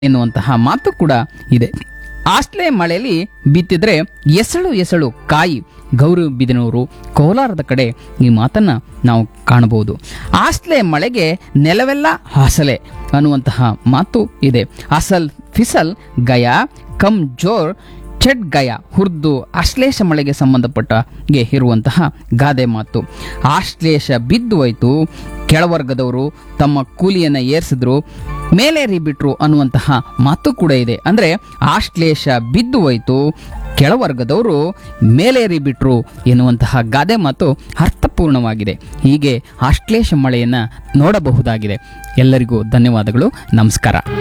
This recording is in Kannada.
ಎನ್ನುವಂತಹ ಮಾತು ಕೂಡ ಇದೆ ಆಶ್ಲೆ ಮಳೆಯಲ್ಲಿ ಬಿತ್ತಿದ್ರೆ ಎಸಳು ಎಸಳು ಕಾಯಿ ಗೌರಿ ಬಿದನೂರು ಕೋಲಾರದ ಕಡೆ ಈ ಮಾತನ್ನ ನಾವು ಕಾಣಬಹುದು ಆಶ್ಲೆ ಮಳೆಗೆ ನೆಲವೆಲ್ಲ ಹಾಸಲೆ ಅನ್ನುವಂತಹ ಮಾತು ಇದೆ ಅಸಲ್ ಫಿಸಲ್ ಗಯಾ ಕಮ್ ಜೋರ್ ಚೆಡ್ ಗಯ ಹುರ್ದು ಆಶ್ಲೇಷ ಮಳೆಗೆ ಸಂಬಂಧಪಟ್ಟಗೆ ಇರುವಂತಹ ಗಾದೆ ಮಾತು ಆಶ್ಲೇಷ ಬಿದ್ದು ಹೋಯ್ತು ಕೆಳವರ್ಗದವರು ತಮ್ಮ ಕೂಲಿಯನ್ನ ಏರಿಸಿದ್ರು ಮೇಲೇರಿ ಬಿಟ್ರು ಅನ್ನುವಂತಹ ಮಾತು ಕೂಡ ಇದೆ ಅಂದ್ರೆ ಆಶ್ಲೇಷ ಬಿದ್ದು ಹೋಯ್ತು ಕೆಳವರ್ಗದವರು ಮೇಲೇರಿ ಬಿಟ್ರು ಎನ್ನುವಂತಹ ಗಾದೆ ಮಾತು ಅರ್ಥಪೂರ್ಣವಾಗಿದೆ ಹೀಗೆ ಆಶ್ಲೇಷ ಮಳೆಯನ್ನ ನೋಡಬಹುದಾಗಿದೆ ಎಲ್ಲರಿಗೂ ಧನ್ಯವಾದಗಳು ನಮಸ್ಕಾರ